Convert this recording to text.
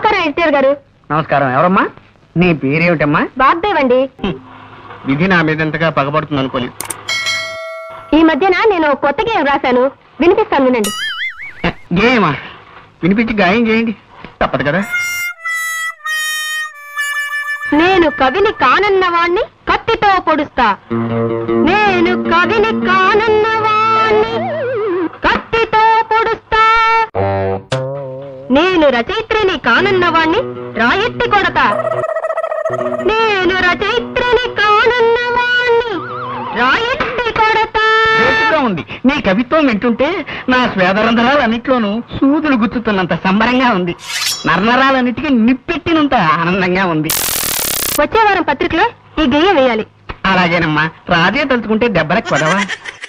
నమస్కారం ఎడిటర్ గారు నమస్కారం ఎవరమ్మా నీ పేరేమిటమ్మా బాగ్దేవ్ అండి హ్మ్. విధి నా మీద ఎంతగా పగబడుతుంది అనుకోలేదు ఈ మధ్యన నేను కొత్త గేయం రాశాను వినిపిస్తాను వినండి గేయమా వినిపించి గాయం చేయండి తప్పదు కదా నేను కవిని కానన్నవాణ్ణి కత్తితో పొడుస్తా నేను కవిని కానన్నవాణ్ణి కత్తితో పొడుస్తా నేను రచయిత్రిని కానన్నవాణ్ణి రాయెత్తి కొడతా నేను రచయిత్రిని కానన్నవాణ్ణి రాయెత్తి కొడతా చేతుగా ఉంది నీ కవిత్వం వింటుంటే నా స్వేదరంధ్రాలన్నిట్లోనూ సూదులు గుచ్చుతున్నంత సంబరంగా ఉంది నరనరాలన్నిటికీ నిప్పెట్టినంత ఆనందంగా ఉంది వచ్చే వారం పత్రికలో ఈ గేయం వేయాలి అలాగేనమ్మా రాజే తలుచుకుంటే దెబ్బలకు కొడవా